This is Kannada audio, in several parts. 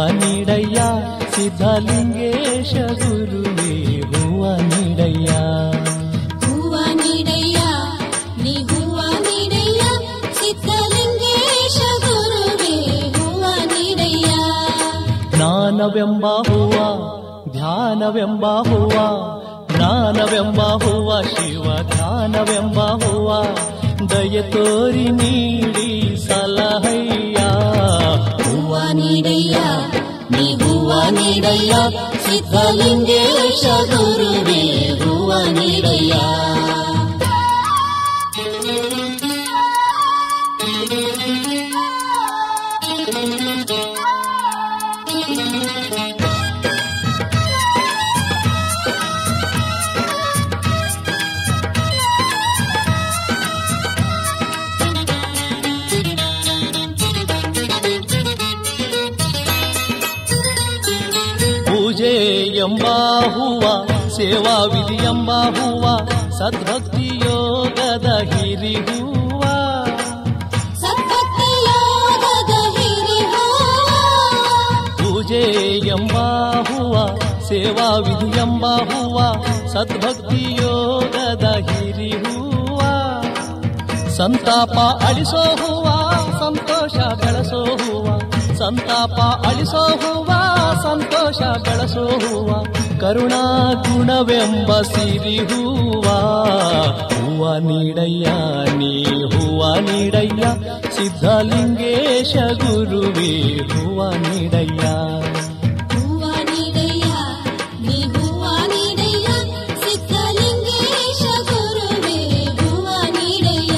ನೀಡಯ್ಯ ಸಿದ್ಧಲಿಂಗೇಶ ಗುರುವೇ ಹೂವ ನೀಡಯ್ಯ ಹೂವ ನೀಡಯ್ಯ ನೀ ಹೂವ ನೀಡಯ್ಯ ಸಿದ್ಧಲಿಂಗೇಶ ಗುರುವೇ ಹೂವ ನೀಡಯ್ಯ ಜ್ಞಾನವೆಂಬ ಹೂವ ಧ್ಯಾನವೆಂಬ ಹೂವ ಜ್ಞಾನವೆಂಬ ಹೂವ ಶಿವ ಧ್ಯಾನವೆಂಬ ಹೂವ ದಯ ತೋರಿ ನೀಡಿ ಸಲಹಯ್ಯ ಹೂವ ನೀಡಯ್ಯ ನೀ ಹೂವ ನೀಡಯ್ಯ ಸಿದ್ಧಲಿಂಗೇಶ ಗುರುವೇ ಹೂವ ನೀಡಯ್ಯ ಪೂಜೆ ಎಂಬ ಹೂವ ಸೇವಾ ವಿಧಿ ಎಂಬ ಹೂವ ಸದ್ಭಕ್ತಿ ಯೋಗದ ಹಿರಿ ಹೂವ ಸದ್ಭಕ್ತಿ ಯೋಗದ ಹಿರಿ ಹೂವ ಪೂಜೆ ಎಂಬ ಹೂವ ಸೇವಾ ವಿಧಿ ಎಂಬ ಹೂವ ಸದ್ಭಕ್ತಿ ಯೋಗದ ಹಿರಿ ಹೂವ ಸಂತಾಪ ಅಳಿಸೋ ಹೂವ ಸಂತೋಷ ಬೆಳೆಸೋ ಹೂವ ಸಂತಾಪ ಅಳಿಸೋ ಹೂವ ಸಂತೋಷ ಬೆಳೆಸೋ ಹೂವ ಕರುಣಾ ಗುಣವೆಂಬ ಸಿರಿ ಹೂವ ಹೂವ ನೀಡಯ್ಯ ನೀ ಹೂವ ನೀಡಯ್ಯ ಸಿದ್ಧಲಿಂಗೇಶ ಗುರುವೇ ಹೂವ ನೀಡಯ್ಯ ಹೂವ ನೀಡಯ್ಯ ನೀ ಹೂವ ನೀಡಯ್ಯ ಸಿದ್ಧಲಿಂಗೇಶ ಗುರುವೇ ಹೂವ ನೀಡಯ್ಯ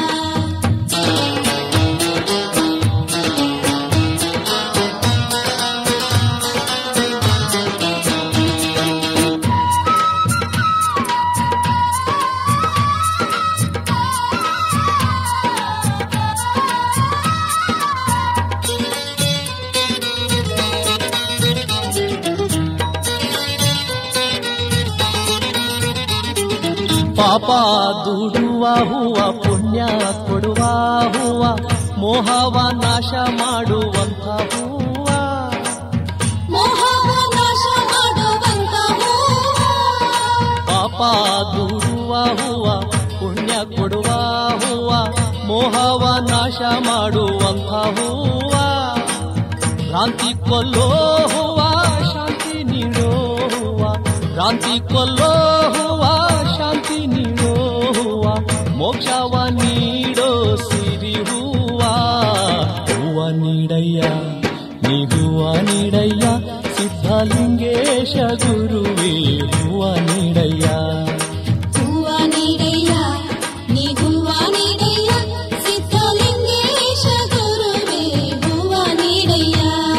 ಪಾಪ ದುಡುವ ಹೂವ ಪುಣ್ಯ ಕೊಡುವ ಹೂವ ಮೋಹವ ನಾಶ ಮಾಡುವಂಥ ಹೂವ ಮೋಹವ ನಾಶ ಮಾಡುವಂತ ಹೂವ ಪಾಪ ದುಡುವ ಹೂವ ಪುಣ್ಯ ಕೊಡುವ ಹೂವ ಮೋಹವ ನಾಶ ಮಾಡುವಂಥ ಹೂವ ಭ್ರಾಂತಿ ಕೊಲ್ಲೋ ಹೂವ ಶಾಂತಿ ನೀಡೋ ಹೂವ ಭ್ರಾಂತಿ ಕೊಲ್ಲೋ ಹೂವ ಶಾಂತಿ ನೀಡೋ ಹೂವ ಮೋಕ್ಷವ ನೀಡೋ ಸಿರಿ ಹೂವ ಹೂವ ನೀಡಯ್ಯ ನೀ ಹೂವ ನೀಡಯ್ಯ ಸಿದ್ಧಲಿಂಗೇಶ ಗುರುವೇ ಹೂವ ನೀಡಯ್ಯ ಹೂವ ನೀಡಯ್ಯ ನೀ ಹೂವ ನೀಡಯ್ಯ ಸಿದ್ಧಲಿಂಗೇಶ ಗುರುವೇ ಹೂವ ನೀಡಯ್ಯ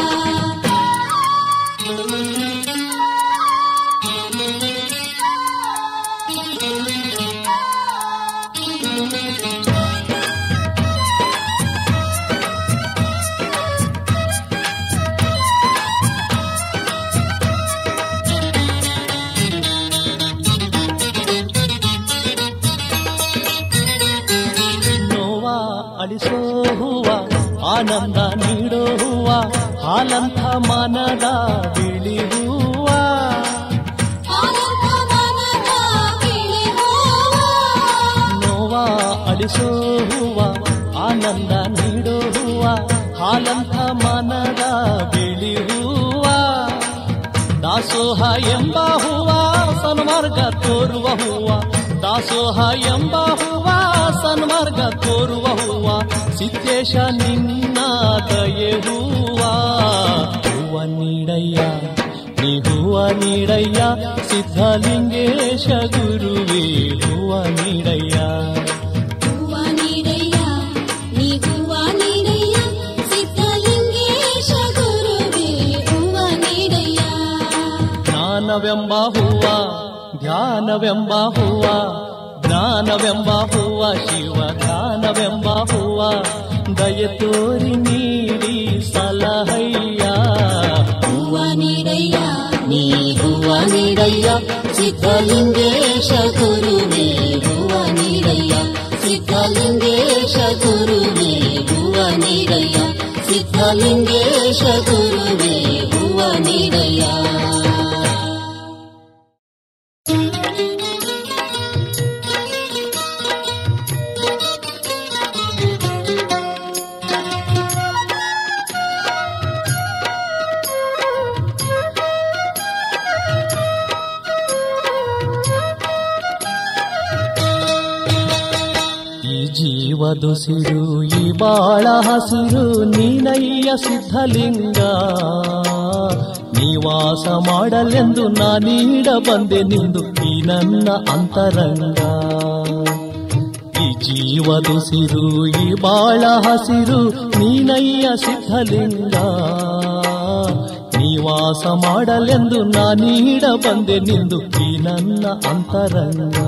ನೋವ ಅಳಿಸೋ ಹೂವ ಆನಂದ ನೀಡೋ ಹೂವ ಹಾಲಂಥ ಮನದ ಬಿಳಿ ಹೂವ ಆನಂದ ಮನದ ಬಿಳಿ ಹೂವ ನೋವ ಅಳಿಸೋ ಹೂವ ಆನಂದ ನೀಡೋ ಹೂವ ಹಾಲಂಥ ಮನದ ಬಿಳಿ ಹೂವ ದಾಸೋಹ ಎಂಬ ಹೂವ ಸನ್ಮಾರ್ಗ ತೋರುವ ಹೂವ ದಾಸೋಹ ಎಂಬ ಹೂವ ಸನ್ಮಾರ್ಗ ತೋರುವ ಹೂವ ಸಿದ್ದೇಶ ನಿನ್ನ ದಯೆ ಹೂವ ಹೂವ ನೀಡಯ್ಯ ನೀ ಹೂವ ನೀಡಯ್ಯ ಸಿದ್ಧಲಿಂಗೇಶ ಗುರುವೇ ಹೂವ ನೀಡಯ್ಯ ಹೂವ ನೀಡಯ್ಯ ನೀ ಹೂವ ನೀಡಯ್ಯ ಸಿದ್ಧಲಿಂಗೇಶ ಗುರುವೇ ಹೂವ ನೀಡಯ್ಯ ಜ್ಞಾನವೆಂಬ ಹೂವ ಧ್ಯಾನವೆಂಬ ಹೂವ ಜ್ಞಾನವೆಂಬ ಹೂವ ಶಿವ ಧ್ಯಾನವೆಂಬ ಹೂವ ದಯ ತೋರಿ ನೀಡಿ ಸಲಹಯ್ಯ ಹೂವ ನೀಡಯ್ಯ ನೀ ಹೂವ ನೀಡಯ್ಯ ಸಿದ್ಧಲಿಂಗೇಶ ಗುರುವೇ ಹೂವ ನೀಡಯ್ಯ ಸಿದ್ಧಲಿಂಗೇಶ ಗುರುವೇ ಹೂವ ನೀಡಯ್ಯ ಸಿದ್ಧಲಿಂಗೇಶ ಗುರುವೇ ಜೀವದುಸಿರು ಈ ಬಾಳ ಹಸಿರು ನೀನಯ್ಯ ಸಿದ್ಧಲಿಂಗ ನಿವಾಸ ಮಾಡಲೆಂದು ನಾನೀಡ ಬಂದೆ ನಿಂದು ಈ ನನ್ನ ಅಂತರಂಗ ಈ ಜೀವದುಸಿರು ಈ ಬಾಳ ಹಸಿರು ನೀನಯ್ಯ ಸಿದ್ಧಲಿಂಗ ನಿವಾಸ ಮಾಡಲೆಂದು ನಾನೀಡ ಬಂದೆ ನಿಂದು ಈ ನನ್ನ ಅಂತರಂಗ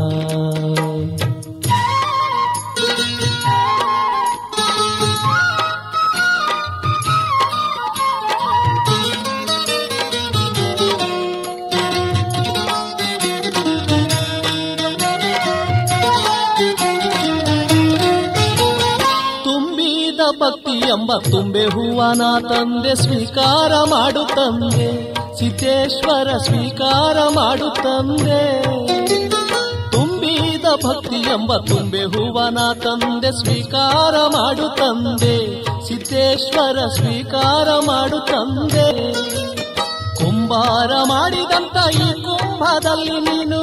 ತುಂಬಿದ ಭಕ್ತಿ ಎಂಬ ತುಂಬೆ ಹೂವನ ತಂದೆ ಸ್ವೀಕಾರ ಮಾಡು ತಂದೆ ಸಿದ್ದೇಶ್ವರ ಸ್ವೀಕಾರ ಮಾಡು ತಂದೆ ತುಂಬಿದ ಭಕ್ತಿ ಎಂಬ ತುಂಬೆ ಹೂವನ ತಂದೆ ಸ್ವೀಕಾರ ಮಾಡು ತಂದೆ ಸಿದ್ದೇಶ್ವರ ಸ್ವೀಕಾರ ಮಾಡು ತಂದೆ ಕುಂಬಾರ ಮಾಡಿದಂತ ಈ ಕುಂಭದಲ್ಲಿ ನೀನು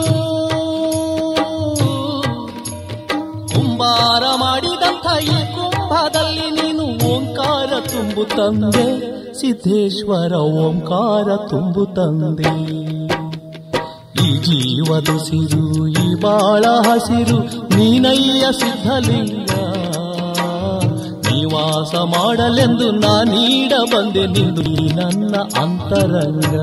ಕುಂಬಾರ ಮಾಡಿದಂಥ ಈ ಕುಂಭದಲ್ಲಿ ನೀನು ಓಂಕಾರ ತುಂಬು ತಂದೆ ಸಿದ್ದೇಶ್ವರ ಓಂಕಾರ ತುಂಬು ತಂದೆ ಈ ಜೀವದುಸಿರು ಈ ಬಾಳ ಹಸಿರು ನೀನಯ್ಯ ಸಿದ್ಧಲಿಂಗ ನಿವಾಸ ಮಾಡಲೆಂದು ನಾನೀಡ ಬಂದೆ ನಿಂದು ಈ ನನ್ನ ಅಂತರಂಗ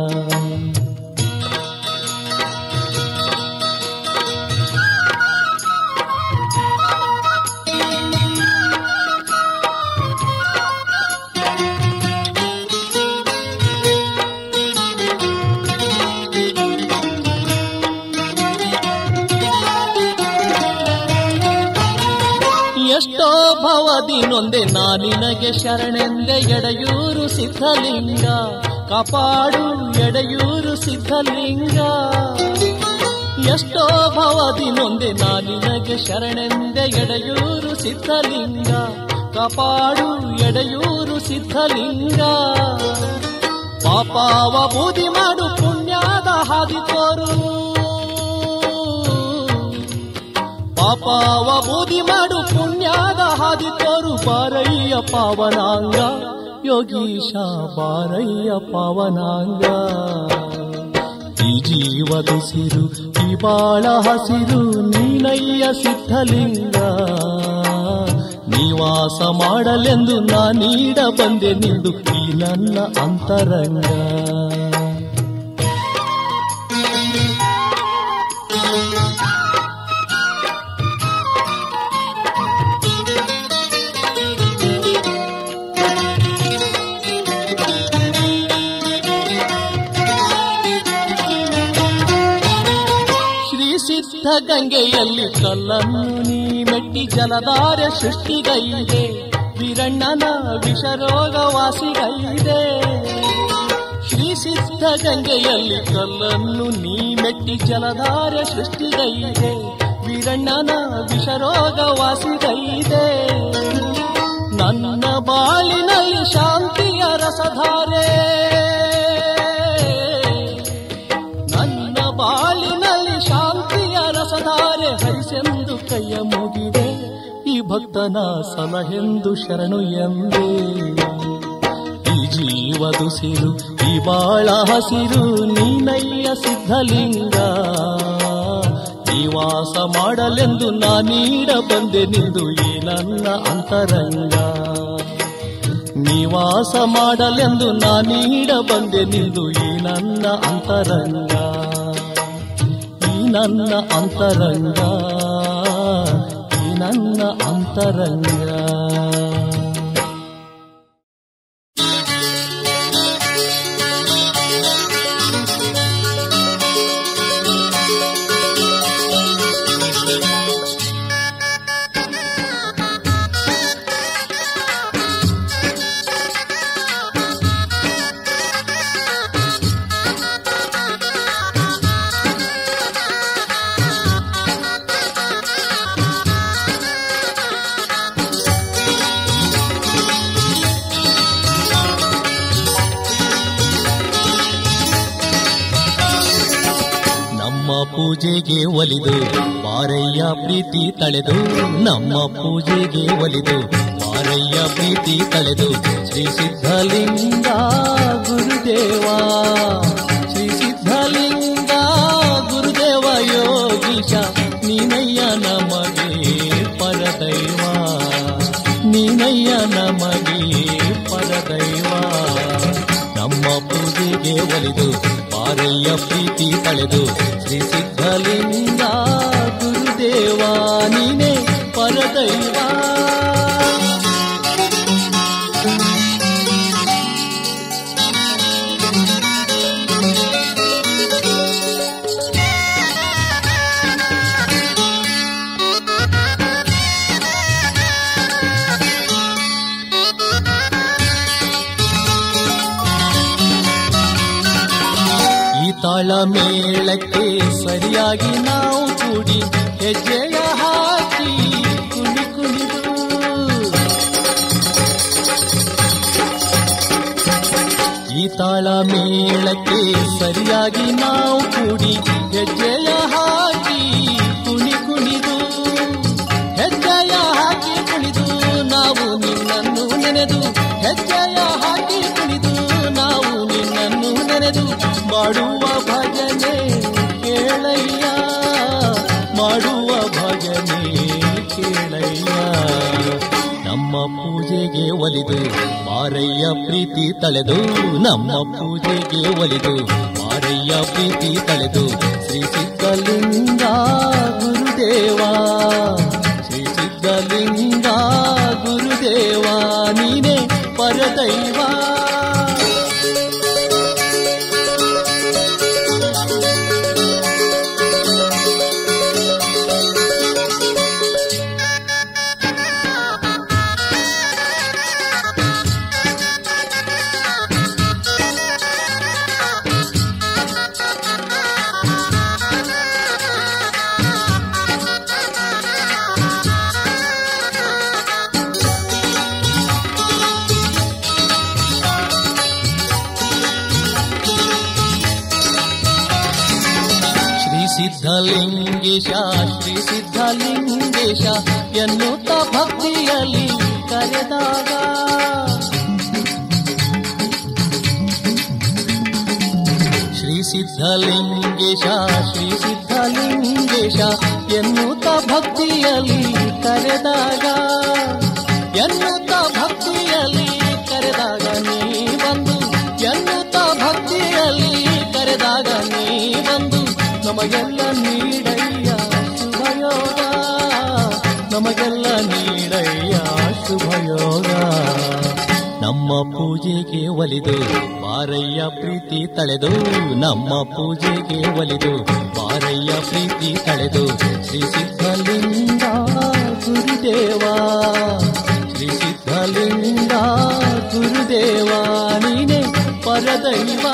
ಎಷ್ಟೋ ಭವದಿ ನೊಂದೆ ನಾನಿನಗೆ ಶರಣೆಂದೆ ಎಡೆಯೂರು ಸಿದ್ಧಲಿಂಗ ಕಾಪಾಡು ಎಡೆಯೂರು ಸಿದ್ಧಲಿಂಗ ಎಷ್ಟೋ ಭವದಿ ನೊಂದೆ ನಾನಿನಗೆ ಶರಣೆಂದೆ ಎಡೆಯೂರು ಸಿದ್ಧಲಿಂಗ ಕಾಪಾಡು ಎಡೆಯೂರು ಸಿದ್ಧಲಿಂಗ ಪಾಪಾವ ಬೂದಿ ಮಾಡು ಪುಣ್ಯದ ಹಾದಿ ತೋರು ಪಾಪಾವ ಬೂದಿ ಮಾಡು ಪುಣ್ಯದ ಹಾದಿ ತೋರು ಬಾರಯ್ಯ ಪಾವನಾಂಗ ಯೋಗೀಶ ಬಾರಯ್ಯ ಪಾವನಾಂಗ ಈ ಜೀವದುಸಿರು ಈ ಬಾಳ ಹಸಿರು ನೀನಯ್ಯ ಸಿದ್ಧಲಿಂಗ ನಿವಾಸ ಮಾಡಲೆಂದು ನಾನೀಡ ಬಂದೆ ನಿಂದು ಈ ನನ್ನ ಅಂತರಂಗ ಶ್ರೀ ಸಿದ್ಧ ಗಂಗೆಯಲ್ಲಿ ಕಲ್ಲನ್ನು ನೀ ಮೆಟ್ಟಿ ಜಲಧಾರ ಸೃಷ್ಟಿಗೈದೆ ವೀರಣ್ಣನ ವಿಷರೋಗ ವಾಸಿಗೈದೆ ಶ್ರೀ ಸಿದ್ಧ ಗಂಗೆಯಲ್ಲಿ ಕಲ್ಲನ್ನು ನೀ ಮೆಟ್ಟಿ ಜಲಧಾರ ಸೃಷ್ಟಿಗೈದೆ ವೀರಣ್ಣನ ವಿಷರೋಗ ವಾಸಿಗೈದೆ ನನ್ನ ಬಾಳಿನಲ್ಲಿ ಶಾಂತಿಯ ರಸಧಾರೆ ನನ್ನ ಬಾಳಿನಲ್ಲಿ ಶಾಂತಿಯ ರಸಧಾರೆ ಹರಿಸೆಂದು ಕೈಯ ಮುಗಿದೆ ಈ ಭಕ್ತನ ಸಲಹೆಂದು ಶರಣು ಎಂದೇ ಈ ಜೀವದುಸಿರು ಈ ಬಾಳ ಹಸಿರು ನೀನಯ್ಯ ಸಿದ್ಧಲಿಂಗ ನಿವಾಸ ಮಾಡಲೆಂದು ನಾನೀಡ ಬಂದೆ ನಿಂದು ಈ ನನ್ನ ಅಂತರಂಗ ನಿವಾಸ ಮಾಡಲೆಂದು ನಾನೀಡ ಬಂದೆ ನಿಂದು ಈ ನನ್ನ ಅಂತರಂಗ ಈ ನನ್ನ ಅಂತರಂಗ ಈ ನನ್ನ ಅಂತರಂಗ ಿ ನಮ್ಮ ಪೂಜೆಗೆ ಒಲಿದು ಬಾರಯ್ಯ ಪ್ರೀತಿ ತಳೆದು ನಮ್ಮ ಪೂಜೆಗೆ ಒಲಿದು ಬಾರಯ್ಯ ಪ್ರೀತಿ ತಳೆದು ಶ್ರೀ ಸಿದ್ಧಲಿಂಗ ಗುರುದೇವ ಶ್ರೀ ಸಿದ್ಧಲಿಂಗ ಗುರುದೇವ ಯೋಗೀಶ ನೀನಯ್ಯ ನಮಗೆ ಪರದೈವ ನೀನಯ್ಯ ನಮಗೆ ಪರದೈವ ನಮ್ಮ ಪೂಜೆಗೆ ಒಲಿದು ಪಾರಯ್ಯ ಪ್ರೀತಿ ತಳೆದು ಶ್ರೀ ಸಿದ್ಧಲಿಂಗ ಗುರುದೇವ ನೀನೇ ಪರದೈವ ಈ ತಾಳ ಮೇಳಕ್ಕೆ ಸರಿಯಾಗಿ ನಾವು ಕೂಡಿ ಹೆಜ್ಜೆಯ ಹಾಕಿ ಕುಣಿ ಕುಣಿದು ಈ ತಾಳ ಮೇಳಕ್ಕೆ ಸರಿಯಾಗಿ ನಾವು ಕೂಡಿ ಹೆಜ್ಜೆಯ ಹಾಕಿ ಕುಣಿ ಕುಣಿದು ಹೆಜ್ಜೆಯ ಹಾಕಿ ಕುಣಿದು ನಾವು ನಿನ್ನನ್ನು ನೆನೆದು ಹೆಜ್ಜೆಯ ಹಾಕಿ ಕುಣಿದು ನಾವು ನಿನ್ನನ್ನು ನೆನೆದು ಮಾಡುವ ಭಜನೆ ಕೇಳಯ್ಯ ಮಾಡುವ ಭಜನೆ ಕೇಳಯ್ಯ ನಮ್ಮ ಪೂಜೆಗೆ ಒಲಿದು ಮಾರಯ್ಯ ಪ್ರೀತಿ ತಳೆದು ನಮ್ಮ ಪೂಜೆಗೆ ಒಲಿದು ಮಾರಯ್ಯ ಪ್ರೀತಿ ತಳೆದು ಶ್ರೀ ಸಿದ್ಧಲಿಂಗ ಗುರುದೇವ ಶ್ರೀ ಸಿದ್ಧಲಿಂಗ ಗುರುದೇವ ನೀನೇ ಪರದೈವ ಶ್ರೀ ಸಿದ್ಧಲಿಂಗೇಶ ಶ್ರೀ ಸಿದ್ಧಲಿಂಗೇಶ ಎನ್ನುತ್ತ ಭಕ್ತಿಯಲ್ಲಿ ಕರೆದಾಗ ಶ್ರೀ ಸಿದ್ಧಲಿಂಗೇಶ ಶ್ರೀ ಸಿದ್ಧಲಿಂಗೇಶ ಎನ್ನುತ್ತ ಭಕ್ತಿಯಲ್ಲಿ ಕರೆದಾಗ ಎನ್ನುತ್ತ ಭಕ್ತಿಯಲ್ಲಿ ಕರೆದಾಗ ನೀ ಬಂದು ಎನ್ನುತ್ತ ಭಕ್ತಿಯಲ್ಲಿ ಕರೆದಾಗ ನೀ ಬಂದು ನಮಗೆಲ್ಲ ನೀಡಯ್ಯ ಶುಭಯೋಗ ನಮಗೆಲ್ಲ ನೀಡಯ್ಯ ಶುಭಯೋಗ ನಮ್ಮ ಪೂಜೆಗೆ ಒಲಿದು ಬಾರಯ್ಯ ಪ್ರೀತಿ ತಳೆದು ನಮ್ಮ ಪೂಜೆಗೆ ಒಲಿದು ಬಾರಯ್ಯ ಪ್ರೀತಿ ತಳೆದು ಶ್ರೀ ಸಿದ್ಧಲಿಂಗ ಗುರುದೇವ ಶ್ರೀ ಸಿದ್ಧಲಿಂಗ ಗುರುದೇವ ನೀನೇ ಪರದೈವ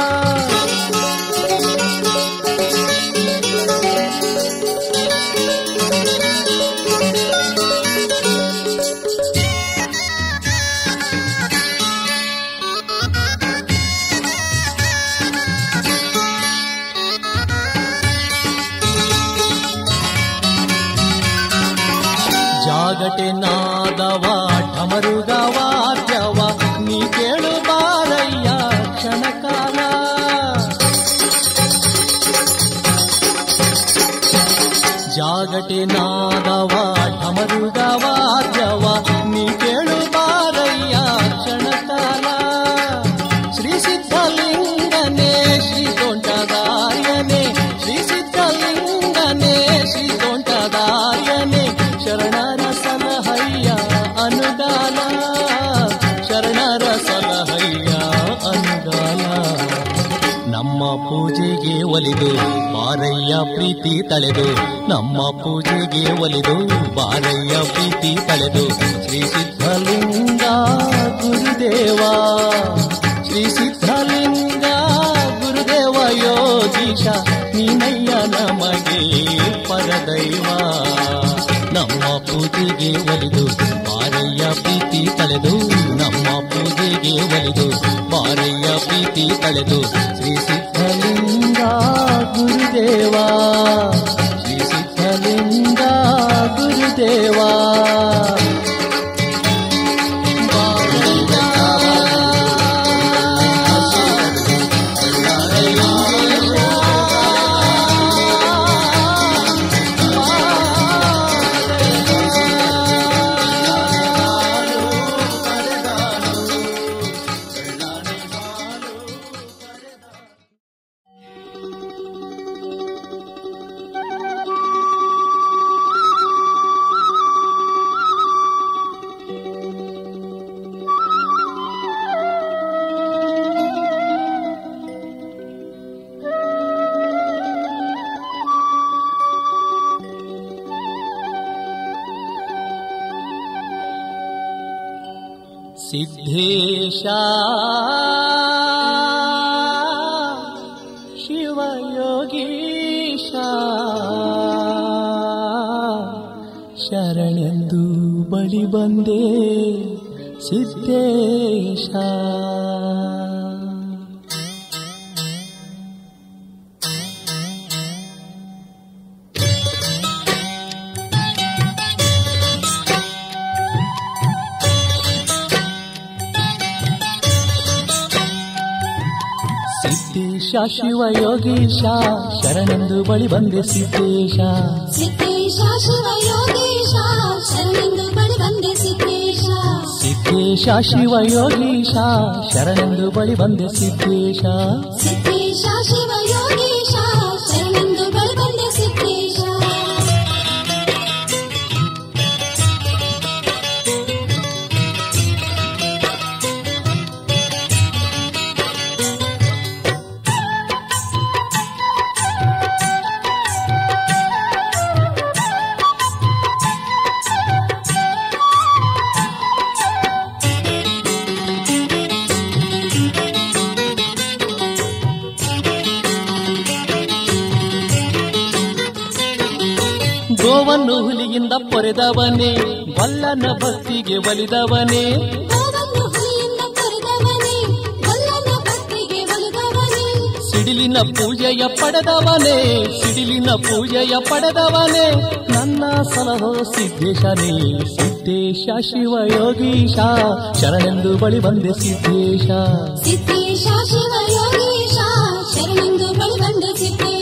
ಜಾಗಟೆ ನಾದವ ಠಮರುಗವ ದ್ಯವ ನೀ ಕೇಳು ಬಾರಯ್ಯ ಕ್ಷಣಕಾಲ ಜಾಗಟೆ ನಾದವ ಠಮರುಗವ ದ್ಯವ ನೀ ಕೇಳು ಬಾರಯ್ಯ ಕ್ಷಣಕಾಲ ಶ್ರೀ ಸಿದ್ಧಲಿಂಗನೇ ಶ್ರೀ ತೋಂಟದಾರ್ಯನೇ ಶ್ರೀ ಸಿದ್ಧಲಿಂಗನೇ ಶ್ರೀ ತೋಂಟದಾರ್ಯನೇ ಶರಣರ ಸಲಹಯ್ಯ ಅನುಗಾಲ ಶರಣರ ಸಲಹಯ್ಯ ಅನುಗಾಲ ನಮ್ಮ ಪೂಜೆಗೆ ಒಲಿದು ಬಾರಯ್ಯ ಪ್ರೀತಿ ತಳೆದು ನಮ್ಮ ಪೂಜೆಗೆ ಒಲಿದು ಬಾರಯ್ಯ ಪ್ರೀತಿ ತಳೆದು ಶ್ರೀ ಸಿದ್ಧಲಿಂಗ ಗುರುದೇವ ಶ್ರೀ ಸಿದ್ಧಲಿಂಗ ಗುರುದೇವ ಯೋಗೀಶ ನೀನಯ್ಯ ನಮಗೆ ಪರದೈವ ನಮ್ಮ ಪೂಜೆಗೆ ಒಲಿದು ಬಾರಯ್ಯ ಪ್ರೀತಿ ತಳೆದು ನಮ್ಮ ಪೂಜೆಗೆ ಒಲಿದು ಬಾರಯ್ಯ ಪ್ರೀತಿ ತಳೆದು ಶ್ರೀ ಸಿದ್ಧಲಿಂಗ ಗುರು ಗುರುದೇವ ಶ್ರೀ ಸಿದ್ಧಲಿಂಗ ಗುರುದೇವ ಸಿದ್ಧೇಶ ಶಿವಯೋಗೀಶ ಶರಣೆಂದು ಬಳಿ ಬಂದೆ ಸಿದ್ಧೇಶ ಸಿದ್ದೇಶ ಶಿವಯೋಗೀಶ ಶರಣೆಂದು ಬಳಿ ಬಂದೆ ಸಿದ್ದೇಶ ಸಿದ್ದೇಶ ಶಿವ ಯೋಗೇಶ ಶರಣೆಂದು ಬಳಿ ಬಂದೆ ಸಿದ್ದೇಶ ಸಿದ್ದೇಶ ಶಿವಯೋಗೀಶ ಶರಣೆಂದು ಬಳಿ ಬಂದೆ ಸಿದ್ದೇಶ ಸಿದ್ದೇಶ ಶಿವ ಯೋಗೇಶ ಶರಣೆಂದು ಬಳಿ ಬಂದೆ ಸಿದ್ದೇಶ ಗೋವನ್ನು ಹುಲಿಯಿಂದ ಪೊರೆದವನೇ ವಲ್ಲನ ಭಕ್ತಿಗೆ ಒಲಿದವನೇ ಗೋವನ್ನು ಹುಲಿಯಿಂದ ತೊರೆದವನೇ ಗೊಲ್ಲನ ಭಕ್ತಿಗೆ ಒಲಿದವನೇ ಸಿಡಿಲಿನ ಪೂಜೆಯ ಪಡೆದವನೇ ಸಿಡಿಲಿನ ಪೂಜೆಯ ಪಡೆದವನೇ ನನ್ನ ಸಲಹೋ ಸಿದ್ದೇಶನೇ ಸಿದ್ದೇಶ ಶಿವಯೋಗೀಶ ಶರಣೆಂದು ಬಳಿ ಬಂದೆ ಸಿದ್ದೇಶ ಸಿದ್ದೇಶ ಶಿವ ಯೋಗೇಶ ಶರಣೆಂದು ಬಳಿ ಬಂದೆ ಸಿದ್ದೇಶ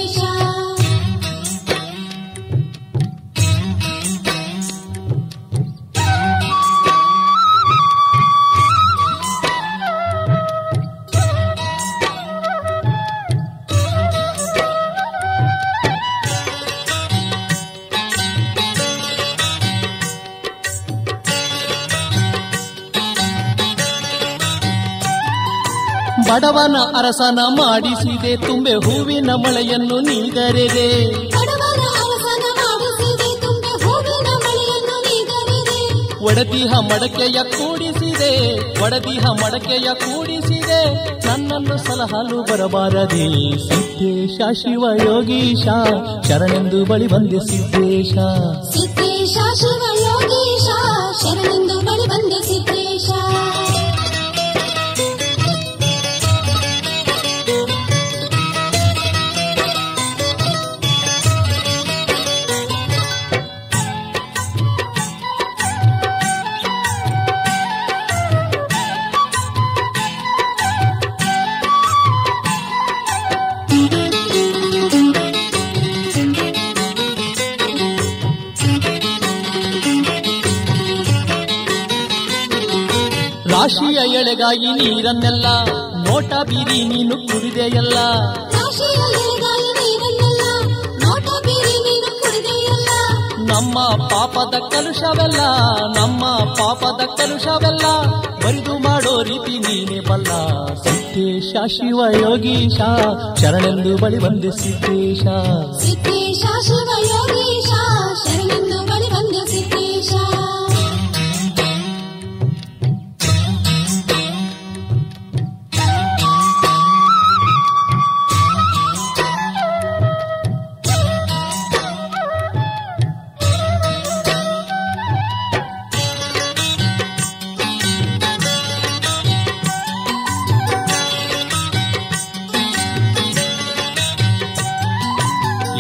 ಬಡವನ ಅರಸನ ಮಾಡಿಸಿದೆ ತುಂಬೆ ಹೂವಿನ ಮಳೆಯನ್ನು ನೀಗರೆದೆ ಬಡವರ ಅವಸನ ಮಾಡಿಸಿದೆ ತುಂಬೆ ಹೂವಿನ ಮಳೆಯನ್ನು ನೀಗರಿದೆ ಒಡದಿಹ ಮಡಕೆಯ ಕೂಡಿಸಿದೆ ಒಡದಿಹ ಮಡಕೆಯ ಕೂಡಿಸಿದೆ ನನ್ನನ್ನು ಸಲಹಲು ಬರಬಾರದೆ ಸಿದ್ದೇಶ ಶಿವಯೋಗೀಶ ಶರಣೆಂದು ಬಳಿ ಬಂದೆ ಸಿದ್ದೇಶ ಸಿದ್ದೇಶ ಶಿವ ಯೋಗೇಶ ಶರಣೆಂದು ಬಳಿ ಬಂದೆ ಸಿದ್ದೇಶ ರಾಶಿಯ ಎಳೆಗಾಗಿ ನೀರನ್ನೆಲ್ಲ ನೋಟ ಬೀರಿ ನೀನು ಕುಡಿದೆಯಲ್ಲ ಕಾಶಿಯ ಎಳೆಗಾಯಿ ನೀರನ್ನೆಲ್ಲ ನೋಟ ಬೀರಿ ನೀನು ಕುಡಿದೆಯಲ್ಲ ನಮ್ಮ ಪಾಪದ ಕಲುಷವೆಲ್ಲ ನಮ್ಮ ಪಾಪದ ಕಲುಷವೆಲ್ಲ ಬರಿದು ಮಾಡೋ ರೀತಿ ನೀನೆ ಬಲ್ಲ ಸಿದ್ದೇಶ ಶಿವಯೋಗೀಶ ಶರಣೆಂದು ಬಳಿ ಬಂದೆ ಸಿದ್ದೇಶ ಸಿದ್ದೇಶ ಶಿವ ಯೋಗೇಶ ಶರಣೆಂದು ಬಳಿ ಬಂದೆ ಸಿದ್ದೇಶ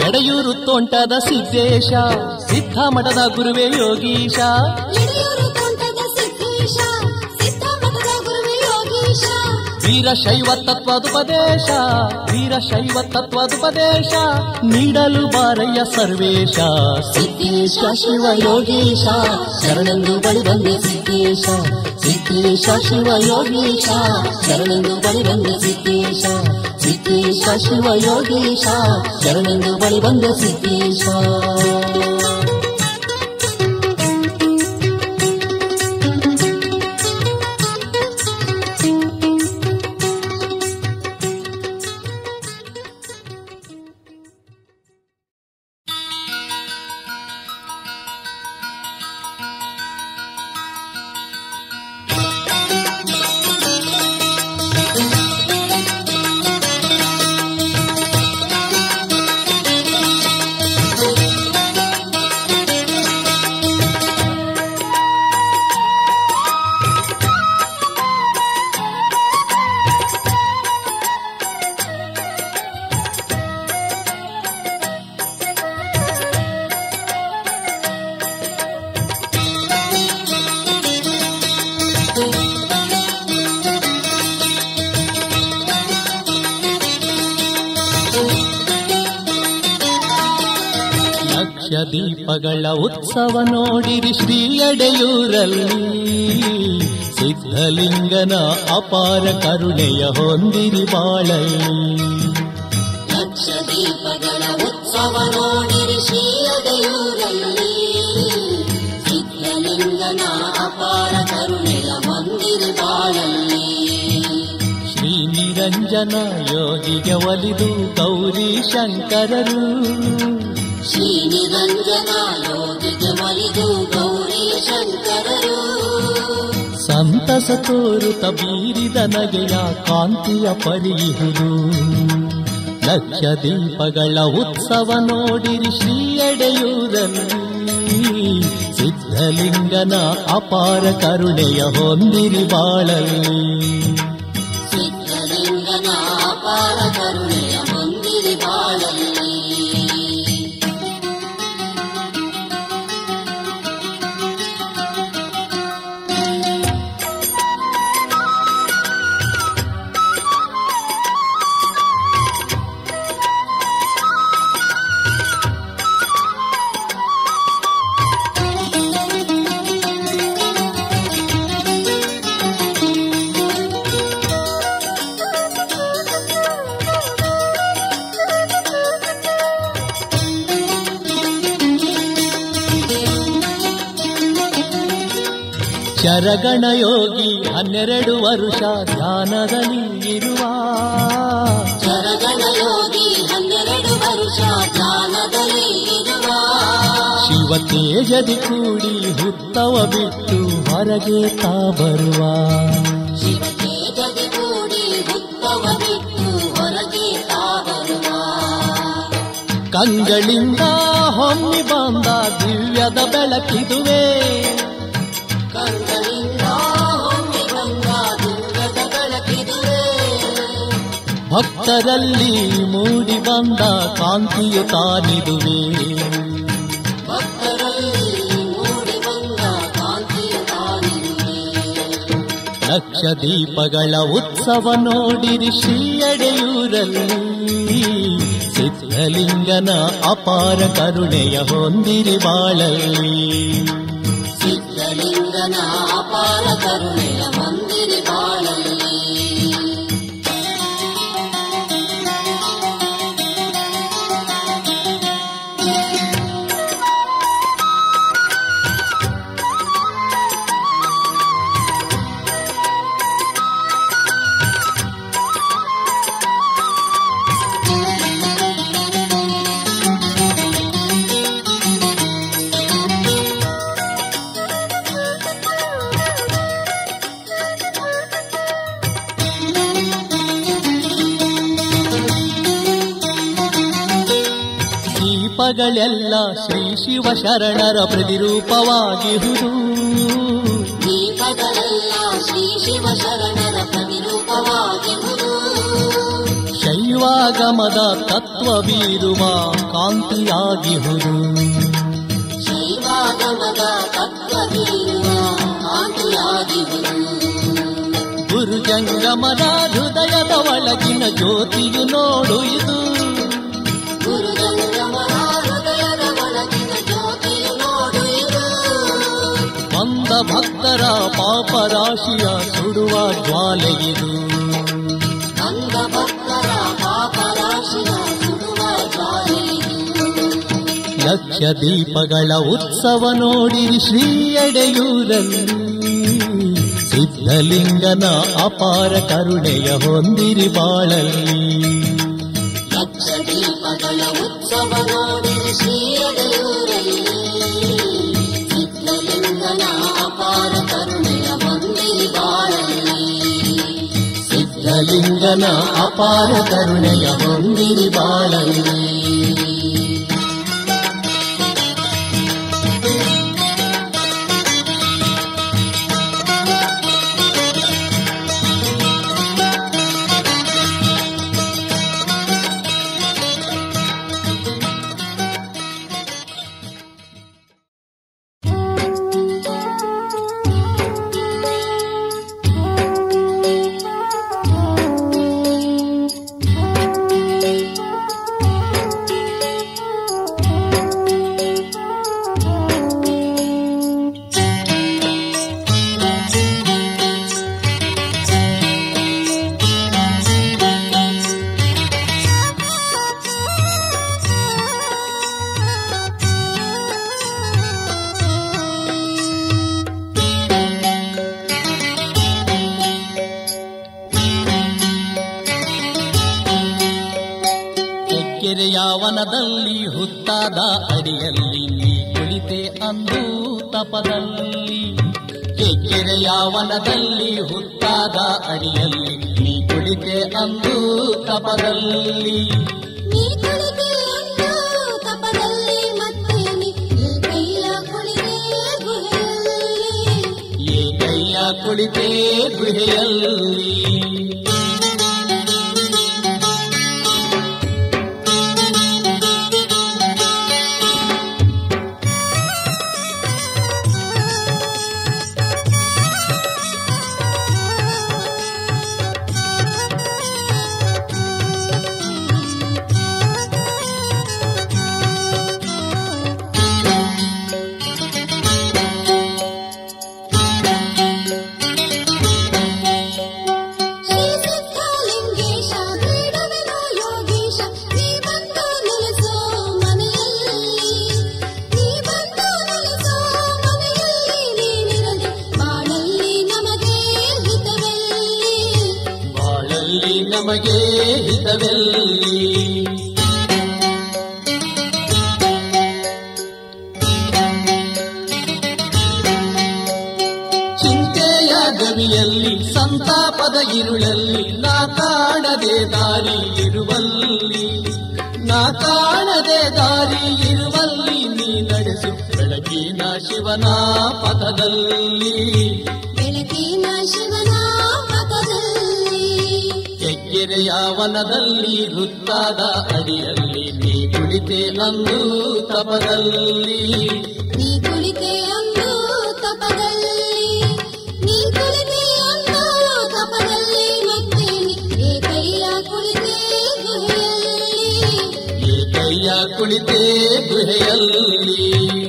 ಎಡೆಯೂರು ತೋಂಟದ ಸಿದ್ದೇಶ ಸಿದ್ಧ ಮಠದ ಗುರುವೇ ಯೋಗೀಶ ಎಡೆಯೂರು ತೋಂಟದ ಸಿದ್ದೇಶ ಸಿದ್ಧ ಮಠದ ಗುರುವೇ ಯೋಗೀಶ ವೀರಶೈವ ತತ್ವದುಪದೇಶ ವೀರಶೈವ ತತ್ವದುಪದೇಶ ನೀಡಲು ಬಾರಯ್ಯ ಸರ್ವೇಶ ಸಿದ್ದೇಶ ಶಿವ ಯೋಗೀಶ ಶರಣೆಂದು ಬಳಿ ಬಂದೆ ಸಿದ್ದೇಶ ಸಿದ್ದೇಶ ಶಿವ ಯೋಗೀಶ ಶರಣೆಂದು ಬಳಿ ಬಂದೆ ಸಿದ್ದೇಶ ಸಿದ್ದೇಶ ಶಿವ ಯೋಗೀಶ ಶರಣೆಂದು ಬಳಿ ಬಂದೆ ಸಿದ್ದೇಶ ಲಕ್ಷ ದೀಪಗಳ ಉತ್ಸವ ನೋಡಿರಿ ಶ್ರೀ ಎಡೆಯೂರಲ್ಲಿ ಸಿದ್ಧಲಿಂಗನ ಅಪಾರ ಕರುಣೆಯ ಹೊಂದಿರಿ ಬಾಳಲ್ಲಿ ಲಕ್ಷ ದೀಪಗಳ ಉತ್ಸವ ನೋಡಿರಿ ಶ್ರೀಯದಯೂರಲ್ಲಿ ಸಿದ್ಧಲಿಂಗನ ಅಪಾರ ಕರುಣೆಯ ಮಂದಿರ ಬಾಳಲ್ಲಿ ಶ್ರೀ ನಿರಂಜನ ಯೋಗಿಗೆ ಒಲಿದು ಗೌರಿ ಶಂಕರರು ಶ್ರೀ ನಿರಂಜನ ಯೋಗಿಗೆ ಒಲಿದು ಗೌರಿ ಶಂಕರರು ಸಂತಸ ತೋರುತ ಬೀರಿದ ನಗೆಯ ಕಾಂತಿಯ ಪರಿಯುವುದು ಲಕ್ಷ ದೀಪಗಳ ಉತ್ಸವ ನೋಡಿರಿ ಶ್ರೀ ಎಡೆಯೂರಲ್ಲಿ ಸಿದ್ಧಲಿಂಗನ ಅಪಾರ ಕರುಣೆಯ ಹೊಂದಿರಿ ಬಾಳಲ್ಲಿ ಸಿದ್ಧಲಿಂಗನ ಅಪಾರ ಕರುಣೆಯ ಮಂದಿರ ಬಾಳಲ್ಲಿ ಶರಗಣ ಯೋಗಿ ಹನ್ನೆರಡು ವರುಷ ಧ್ಯಾನದಲ್ಲಿ ಇರುವ ಚರಗಣ ಯೋಗಿ ಹನ್ನೆರಡು ವರ್ಷ ಧ್ಯಾನದಲ್ಲಿ ಇರುವ ಶಿವ ತೇಜದಿ ಕೂಡಿ ಹುತ್ತವ ಬಿಟ್ಟು ಹೊರಗೆ ತಾ ಬರುವ ಶಿವ ತೇಜದಿ ಕೂಡಿ ಹುತ್ತವ ಬಿಟ್ಟು ಹೊರಗೆ ತಾ ಬರುವ ಕಂಗಳಿಂದ ಹೊಮ್ಮಿ ಬಂದ ದಿವ್ಯದ ಬೆಳಕಿದುವೆ ಕಂಗಳಿಂದ ಹೊಮ್ಮಿ ಬಂದ ದುರ್ಗದ ಬೆಳಕಿದುವೆ ಭಕ್ತರಲ್ಲಿ ಮೂಡಿ ಬಂದ ಕಾಂತಿಯು ತಾನಿದುವೆ ಭಕ್ತರಲ್ಲಿ ಮೂಡಿ ಬಂದ ಕಾಂತಿಯು ತಾನಿರುವೆ ಲಕ್ಷ ದೀಪಗಳ ಉತ್ಸವ ನೋಡಿರಿ ಶ್ರೀ ಎಡೆಯೂರಲ್ಲಿ ಸಿದ್ಧಲಿಂಗನ ಅಪಾರ ಕರುಣೆಯ ಹೊಂದಿರಿ ಬಾಳಲ್ಲಿ ಸಿದ್ಧಲಿಂಗನ ಅಪಾರ ಕರುಣೆಯ ಮಂದಿರ ಬಾಳಲ್ಲಿ ದೀಪಗಳೆಲ್ಲ ಶ್ರೀ ಶಿವ ಶರಣರ ಪ್ರತಿರೂಪವಾಗಿಹುದು ದೀಪಗಳೆಲ್ಲ ಶ್ರೀ ಶಿವ ಶರಣರ ಪ್ರತಿರೂಪವಾಗಿರುವುದು ಶೈವ ಶೈವಾಗಮದ ತತ್ವ ಬೀರುವ ಕಾಂತಿಯಾಗಿಹುದು ಶೈವಾಗಮದ ತತ್ವ ಬೀರುವ ಕಾಂತಿಯಾಗಿರುವುದು ಗುರು ಜಂಗಮದ ಹೃದಯದ ಒಳಗಿನ ಜ್ಯೋತಿಯು ನೋಡು ಇದು ಗುರುಗಂಗಮನ ಹೃದಯದ ಒಳಗಿನ ಜ್ಯೋತಿಯು ನೋಡು ಇದು ಬಂದ ಭಕ್ತರ ಪಾಪರಾಶಿಯ ಸುಡುವ ಜ್ವಾಲೆಯಿದು ಅಂಧ ಭಕ್ತರ ಪಾಪರಾಶಿಯ ಸುಡುವ ಜ್ವಾಲೆಯಿದು ಲಕ್ಷ ದೀಪಗಳ ಉತ್ಸವ ನೋಡಿರಿ ಶ್ರೀ ಎಡೆಯೂರಲ್ಲಿ ಸಿದ್ಧಲಿಂಗನ ಅಪಾರ ಕರುಣೆಯ ಹೊಂದಿರಿ ಬಾಳಲ್ಲಿ ಲಕ್ಷ ದೀಪಗಳ ಉತ್ಸವ ನೋಡಿರಿ ಶ್ರೀಯಡೆಯೂರಲ್ಲಿ ಸಿದ್ಧಲಿಂಗನ ಅಪಾರ ಕರುಣೆಯ ಹೊಂದಿರಿ ಬಾಳಲ್ಲಿ ಸಿದ್ಧಲಿಂಗನ ಅಪಾರ ಕರುಣೆಯ ಹೊಂದಿರಿ ಬಾಳಲ್ಲಿ ಕೆಕ್ಕೆರೆಯ ವನದಲ್ಲಿ ಹುತ್ತಾದ ಅಡಿಯಲ್ಲಿ ನೀ ಕುಳಿತೆ ಅಂದು ತಪದಲ್ಲಿ ಕೆಕ್ಕೆರೆಯ ವನದಲ್ಲಿ ಹುತ್ತಾದ ಅಡಿಯಲ್ಲಿ ನೀ ಕುಳಿತೆ ಅಂದು ತಪದಲ್ಲಿ ನೀ ಕುಳಿತೆ ಅಂದು ತಪದಲ್ಲಿ ಮತ್ತೆ ನೀ ಈ ಕೈಯ ಕುಳಿತೆ ಗುಹೆಯಲ್ಲಿ ಏಕಯ್ಯ ಕುಳಿತೆ ಗುಹೆಯಲ್ಲಿ ಶ್ರೀ ಸಿದ್ಧಲಿಂಗೇಶ ಬೇಡವೆನೋ ಯೋಗೀಶ ನೀ ಬಂದು ನೆಲೆಸೋ ಮನೆಯಲ್ಲಿ ನೀ ಬಂದು ನೆಲೆಸೋ ಮನೆಯಲ್ಲಿ ನೀನಿರಲಿ ಬಾಳಲ್ಲಿ ನಮಗೆ ಹಿತವೆಲ್ಲಿ ಬಾಳಲ್ಲಿ ನಮಗೆ ಹಿತವೆಲ್ಲಿ ಚಿಂತೆಯ ಗವಿಯಲ್ಲಿ ಸಂತಾಪದ ಇರುಳಲ್ಲಿ ನಾ ಕಾಣದೆ ದಾರಿ ಇರುವಲ್ಲಿ ನಾ ಕಾಣದೆ ದಾರಿ ಇರುವಲ್ಲಿ ನೀ ನಡೆಸು ಬೆಳಕಿನ ಶಿವನ ಪಥದಲ್ಲಿ ಬೆಳಕಿನ ಶಿವನ ಪಥದಲ್ಲಿ ಕೆಕ್ಕೆರೆಯ ವನದಲ್ಲಿ ವೃತ್ತಾದ ಅಡಿಯಲ್ಲಿ ನೀ ಕುಳಿತೆ ಅಂದು ತಪದಲ್ಲಿ ನೀ ಕುಳಿತೆ ಅಂದು ತಪದಲ್ಲಿ ನೀ ಕುಳಿತೆ ಅಂದು ತಪದಲ್ಲಿ ಮತ್ತೆ ನೀ ಏಕೈಯ ಕುಳಿತೆ ಗುಹೆಯಲ್ಲಿ ಏಕಯ್ಯ ಕುಳಿತೆ ಗುಹೆಯಲ್ಲಿ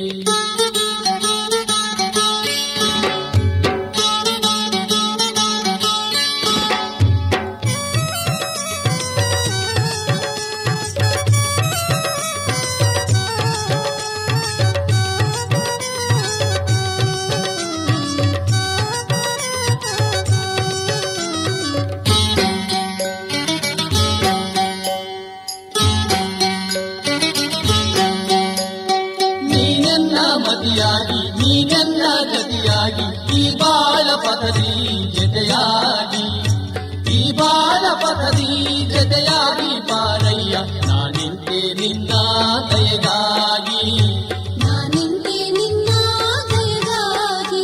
ನೀನೆನ್ನ ಮತಿಯಾಗಿ ನೀನೆನ್ನ ಗತಿಯಾಗಿ ಈ ಬಾಳ ಪಥದಿ ಜೊತೆಯಾಗಿ ಈ ಬಾಳ ಪಥದಿ ಜೊತೆಯಾಗಿ ಪಾರಯ್ಯ ನಾನಿಂತೆ ನಿನ್ನ ದಯಗಾಗಿ ನಾನಿಂತೆ ನಿನ್ನ ದಯಗಾಗಿ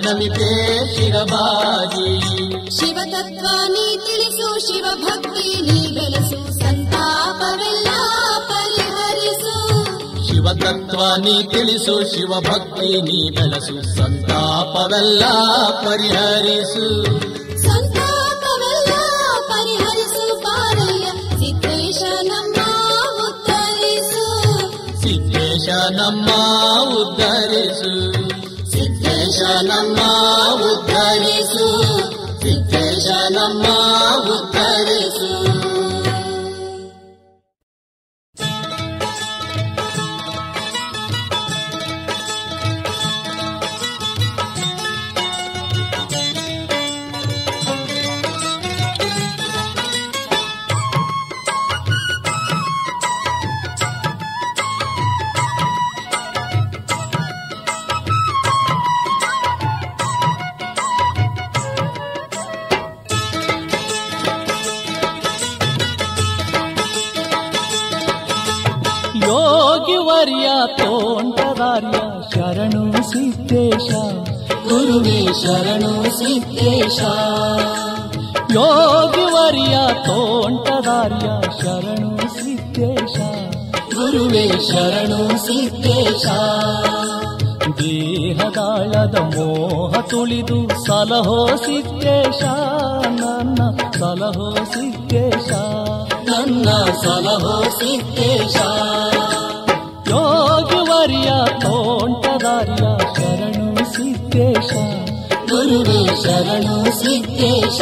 ನಮಿತೆ ಶಿರಬಾಗಿ ಶಿವತತ್ವ ನೀ ತಿಳಿಸು ಶಿವ ಭಕ್ತಿ ನೀ ಬೆಳೆಸು ಸಂತಾಪವೆಲ್ಲ ಪರಿಹರಿಸು ಶಿವತತ್ವ ನೀ ತಿಳಿಸು ಶಿವಭಕ್ತಿ ನೀ ಬೆಳೆಸು ಸಂತಾಪವೆಲ್ಲ ಪರಿಹರಿಸು ಸಂತಾಪವೆಲ್ಲ ಪರಿಹರಿಸು ಬಾರಯ್ಯ ಸಿದ್ದೇಶ ನಮ್ಮ ಉತ್ತರಿಸು ಸಿದ್ದೇಶ ನಮ್ಮ ಉದ್ಧರಿಸು ಸಿದ್ದೇಶ ನಮ್ಮ ಉದ್ಧರಿಸು ಸಿದ್ದೇಶ ನಮ್ಮ ಉದ್ಧರಿಸು ಯೋಗಿವರ್ಯ ತೋಂಟದಾರ್ಯ ಶರಣು ಸಿದ್ದೇಶ ಗುರುವೇ ಶರಣು ಸಿದ್ದೇಶ ಯೋಗಿವರ್ಯ ತೋಂಟದಾರ್ಯ ಶರಣು ಸಿದ್ದೇಶ ಗುರುವೇ ಶರಣು ಸಿದ್ದೇಶ ದೇಹದಾಳದ ಮೋಹ ತುಳಿದು ಸಲಹೋ ಸಿದ್ದೇಶ ನನ್ನ ಸಲಹೋ ಸಿದ್ದೇಶ ನನ್ನ ಸಲಹೋ ಸಿದ್ದೇಶ ಯೋಗಿವರ್ಯ ತೋಂಟದಾರ್ಯ ಶರಣು ಸಿದ್ದೇಶ ಗುರುವೇ ಶರಣು ಸಿದ್ದೇಶ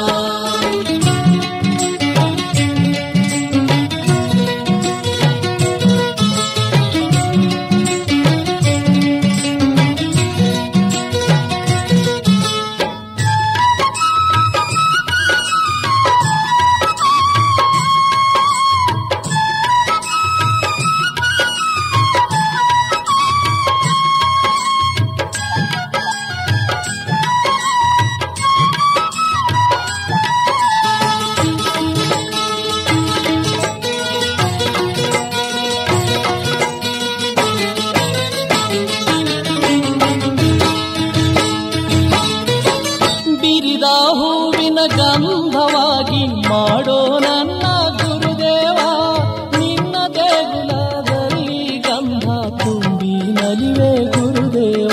ಬಿರಿದ ಹೂವಿನ ಗಂಧವಾಗಿ ಮಾಡೋ ನನ್ನ ಗುರುದೇವ ನಿನ್ನ ದೇಗುಲದಲ್ಲಿ ಗಂಧ ತುಂಬಿ ನಲಿವೆ ಗುರುದೇವ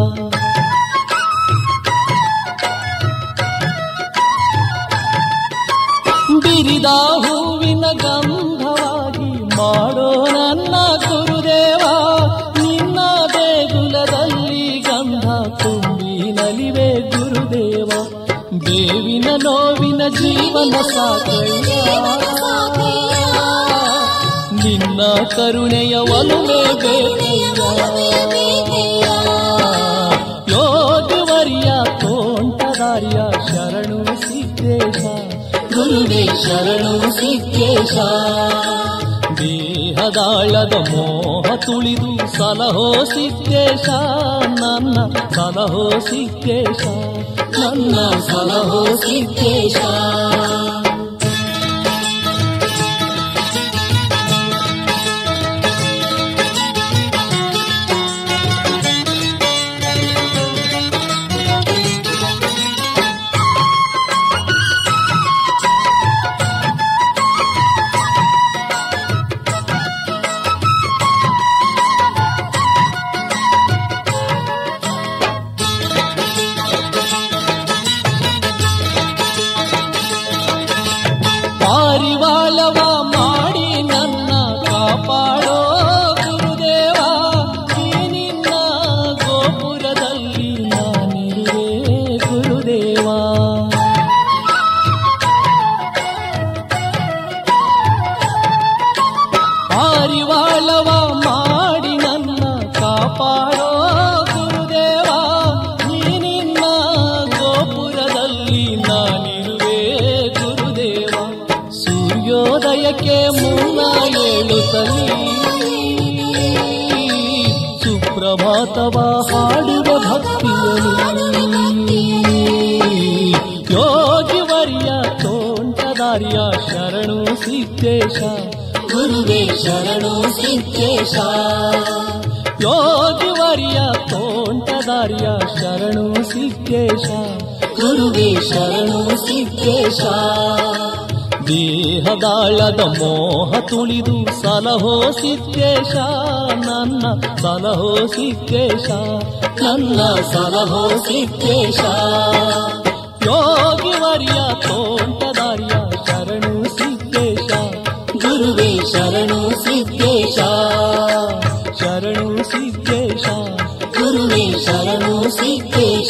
ಬಿರಿದ ಹೂವಿನ ಗಂಧವಾಗಿ ಮಾಡೋ ನನ್ನ ಗುರುದೇವ ನಿನ್ನ ದೇಗುಲದಲ್ಲಿ ಗಂಧ ತುಂಬಿ ನಲಿವೆ ಗುರುದೇವ ದೇವಿನ ನೋವಿನ ಜೀವನ ಸಾಕಯ್ಯ ನಿನ್ನ ಕರುಣೆಯ ಒಲುಮೆ ಬೇಕಯ್ಯ ಯೋಗವರ್ಯ ತೋಂಟದಾರ್ಯ ಶರಣು ಸಿದ್ದೇಶ ಗುರುವೇ ಶರಣು ಸಿದ್ದೇಶ ದೇಹದಾಳದ ಮೋಹ ತುಳಿದು ಸಲಹೋ ಸಿದ್ದೇಶ ನನ್ನ ಸಲಹೋ ಸಿದ್ದೇಶ ನನ್ನ ಸಲಹೋ ಸಿದ್ದೇಶ ಪಾರಿವಾಳವ ಮಾಡಿ ನನ್ನ ಕಾಪಾಡೋ ಗುರುದೇವ ಈ ನಿನ್ನ ಗೋಪುರದಲ್ಲಿ ನಾನಿರುವೆ ಗುರುದೇವ ಪಾರಿವಾಳವ ಮಾಡಿ ನನ್ನ ಕಾಪಾಡೋ ಗುರುದೇವ ಈ ನಿನ್ನ ಗೋಪುರದಲ್ಲಿ ನಾನಿರುವೆ ಗುರುದೇವ ಸೂರ್ಯೋದಯಕ್ಕೆ ಮುನ್ನ ಏಳುತ್ತಲೀ ಸುಪ್ರಭಾತವ ಹಾಡುವ ಭಕ್ತಿಯಲಿ ಯೋಗಿವರ್ಯ ತೋಂಟದಾರ್ಯ ಶರಣು ಸಿದ್ದೇಶ ಗುರುವೇ ಶರಣು ಸಿದ್ದೇಶ ಯೋಗಿವರ್ಯ ತೋಂಟದಾರ್ಯ ತೋಂಟದಾರ್ಯ ಶರಣು ಸಿದ್ದೇಶ ಗುರುವೇ ಶರಣು ಸಿದ್ದೇಶ ದೇಹದಾಳದ ಮೋಹ ತುಳಿದು ಸಲಹೋ ಸಿದ್ದೇಶ ನನ್ನ ಸಲಹೋ ಸಿದ್ದೇಶ ನನ್ನ ಸಲಹೋ ಸಿದ್ದೇಶ ಯೋಗಿವರ್ಯ ತೋಂಟದಾರ್ಯ ಶರಣು ಸಿದ್ದೇಶ ಗುರುವೇ ಶರಣು ಸಿದ್ದೇಶ ಶರಣು ಸಿದ್ದೇಶ ಗುರುವೇ ಶರಣು ಸಿದ್ದೇಶ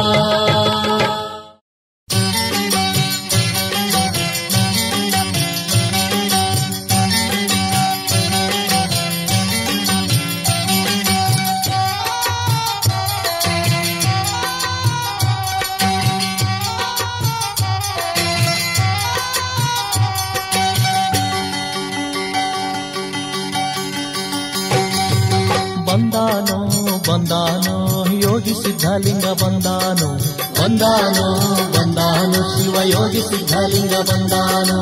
ಬಂದಾನೋ ಬಂದಾನೋ ಯೋಗಿ ಸಿದ್ಧಲಿಂಗ ಬಂದಾನೋ ಬಂದಾನೋ ಬಂದಾನೋ ಶಿವ ಯೋಗಿ ಸಿದ್ಧಲಿಂಗ ಬಂದಾನೋ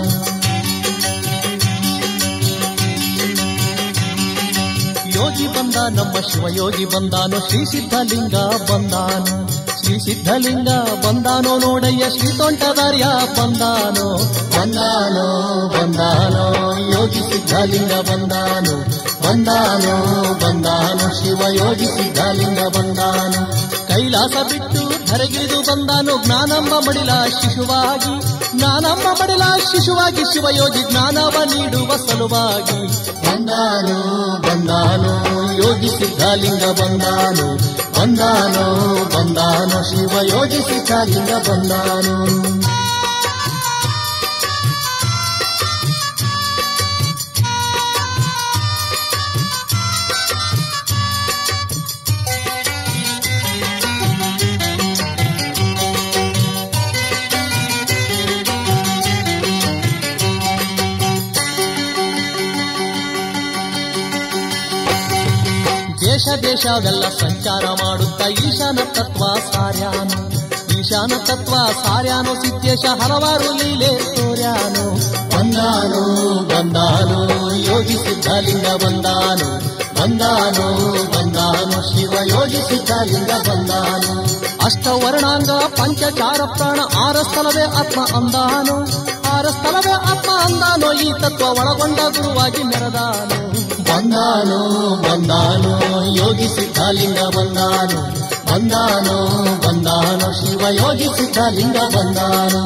ಯೋಗಿ ಬಂದ ನಮ್ಮ ಶಿವಯೋಗಿ ಬಂದಾನೋ ಶ್ರೀ ಸಿದ್ಧಲಿಂಗ ಬಂದಾನೋ ಶ್ರೀ ಸಿದ್ಧಲಿಂಗ ಬಂದಾನೋ ನೋಡಯ್ಯ ಶ್ರೀ ತೋಂಟದಾರ್ಯ ಬಂದಾನೋ ಬಂದಾನೋ ಬಂದಾನೋ ಯೋಗಿ ಸಿದ್ಧಲಿಂಗ ಬಂದಾನೋ ಬಂದಾನೋ ಬಂದಾನೋ ಶಿವಯೋಗಿ ಸಿದ್ಧಲಿಂಗ ಬಂದಾನೋ ಕೈಲಾಸ ಬಿಟ್ಟು ಧರೆಗಿಳಿದು ಬಂದಾನೋ ಜ್ಞಾನಮ್ಮ ಮಡಿಲ ಶಿಶುವಾಗಿ ಜ್ಞಾನಮ್ಮ ಮಡಿಲ ಶಿಶುವಾಗಿ ಶಿವಯೋಗಿ ಜ್ಞಾನವ ನೀಡುವ ಸಲುವಾಗಿ ಬಂದಾನೋ ಬಂದಾನೋ ಯೋಗಿ ಸಿದ್ಧಲಿಂಗ ಬಂದಾನೋ ಬಂದಾನೋ ಬಂದಾನೋ ಶಿವಯೋಗಿ ಸಿದ್ಧಲಿಂಗ ಬಂದಾನೋ ದೇಶ ದೇಶವೆಲ್ಲ ಸಂಚಾರ ಮಾಡುತ್ತಾ ಈಶಾನ ತತ್ವ ಸಾರ್ಯಾನು ಈಶಾನ ತತ್ವ ಸಾರ್ಯಾನು ಸಿದ್ದೇಶ ಹಲವಾರು ಲೀಲೆ ತೋರ್ಯಾನು ಬಂದಾನು ಬಂದಾನು ಯೋಗಿ ಸಿದ್ಧಲಿಂಗ ಬಂದಾನು ಬಂದಾನು ಬಂದಾನು ಶಿವ ಯೋಗಿ ಸಿದ್ಧಲಿಂಗ ಬಂದಾನು ಅಷ್ಟವರ್ಣಾಂಗ ಪಂಚಚಾರ ಪ್ರಾಣ ಆರ ಸ್ಥಳವೇ ಆತ್ಮ ಅಂದಾನು ಆರ ಸ್ಥಳವೇ ಆತ್ಮ ಅಂದಾನೋ ಈ ತತ್ವ ಒಳಗೊಂಡ ಗುರುವಾಗಿ ಮೆರೆದಾನು ಬಂದಾನು ಬಂದಾನು ಯೋಗಿ ಸಿದ್ಧಲಿಂಗ ಬಂದಾನು ಬಂದಾನು ಬಂದಾನು ಶಿವ ಯೋಗಿ ಸಿದ್ಧಲಿಂಗ ಬಂದಾನು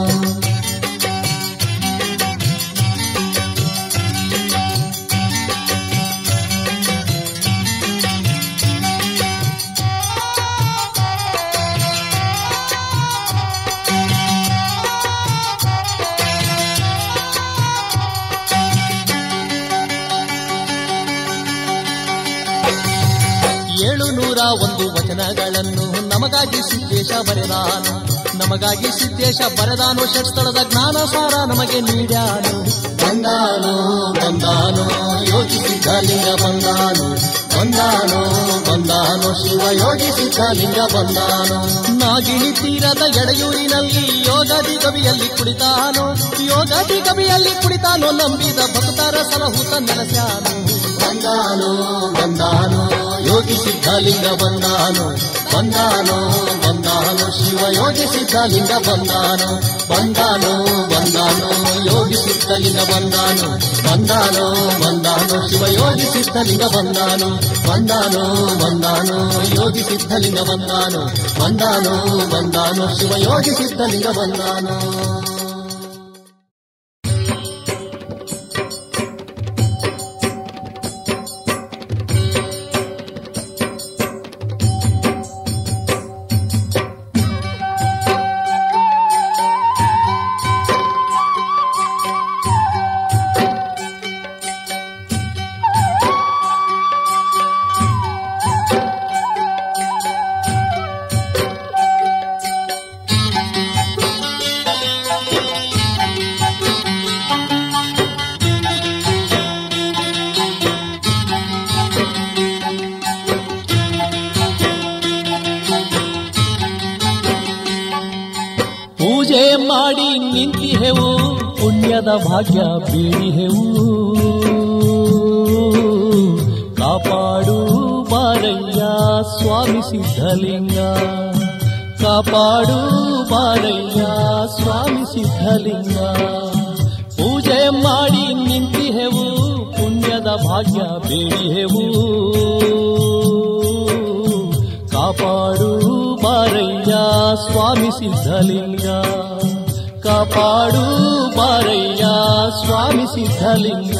ಏಳು ನೂರ ಒಂದು ವಚನಗಳನ್ನು ನಮಗಾಗಿ ಸಿದ್ದೇಶ ಬರೆದಾನು ನಮಗಾಗಿ ಸಿದ್ದೇಶ ಬರೆದಾನು ಷಟ್ಸ್ಥಳದ ಜ್ಞಾನ ಸಾರ ನಮಗೆ ನೀಡ್ಯಾನು ಬಂದಾನು ಬಂದಾನು ಯೋಗಿ ಸಿದ್ಧಲಿಂಗ ಬಂದಾನು ಬಂದಾನು ಬಂದಾನು ಶಿವ ಯೋಗಿ ಸಿದ್ಧಲಿಂಗ ಬಂದಾನು ನಾಗಿಣಿ ತೀರದ ಎಡೆಯೂರಿನಲ್ಲಿ ಯೋಗದಿ ಗವಿಯಲ್ಲಿ ಕುಳಿತಾನು ಯೋಗದಿ ಗವಿಯಲ್ಲಿ ಕುಳಿತಾನು ನಂಬಿದ ಭಕ್ತರ ಸಲಹುತ ನೆಲೆಸ್ಯಾನು ಬಂದಾನು ಬಂದಾನು ಯೋಗಿ ಸಿದ್ಧಲಿಂಗ ಬಂದಾನು ಬಂದಾನು ಬಂದಾನು ಶಿವ ಯೋಗಿ ಸಿದ್ಧಲಿಂಗ ಬಂದಾನು ಬಂದಾನು ಬಂದಾನು ಯೋಗಿ ಸಿದ್ಧಲಿಂಗ ಬಂದಾನು ಬಂದಾನು ಬಂದಾನು ಶಿವ ಯೋಗಿ ಸಿದ್ಧಲಿಂಗ ಬಂದಾನು ಬಂದಾನು ಬಂದಾನು ಯೋಗಿ ಸಿದ್ಧಲಿಂಗ ಬಂದಾನು ಬಂದಾನು ಬಂದಾನು ಶಿವ ಯೋಗಿ ಸಿದ್ಧಲಿಂಗ ಬಂದಾನು ಪೂಜೆ ಮಾಡಿ ನಿಂತಿಹೆವು ಪುಣ್ಯದ ಭಾಗ್ಯ ಬೀಳಿಹೆವು ಕಾಪಾಡು ಬಾರ ಬಾರಯ್ಯ ಸ್ವಾಮಿ ಸಿದ್ಧಲಿಂಗ ಕಾಪಾಡು ಬಾರಯ್ಯ ಸ್ವಾಮಿ ಸಿದ್ಧಲಿಂಗ ಪೂಜೆ ಮಾಡಿ ನಿಂತಿಹೆವು ಪುಣ್ಯದ ಭಾಗ್ಯ ಬೇಡಿಹೆವು ಕಾಪಾಡು ಬಾರಯ್ಯ ಸ್ವಾಮಿ ಸಿದ್ಧಲಿಂಗ ಕಾಪಾಡು ಬಾರಯ್ಯ ಸ್ವಾಮಿ ಸಿದ್ಧಲಿಂಗ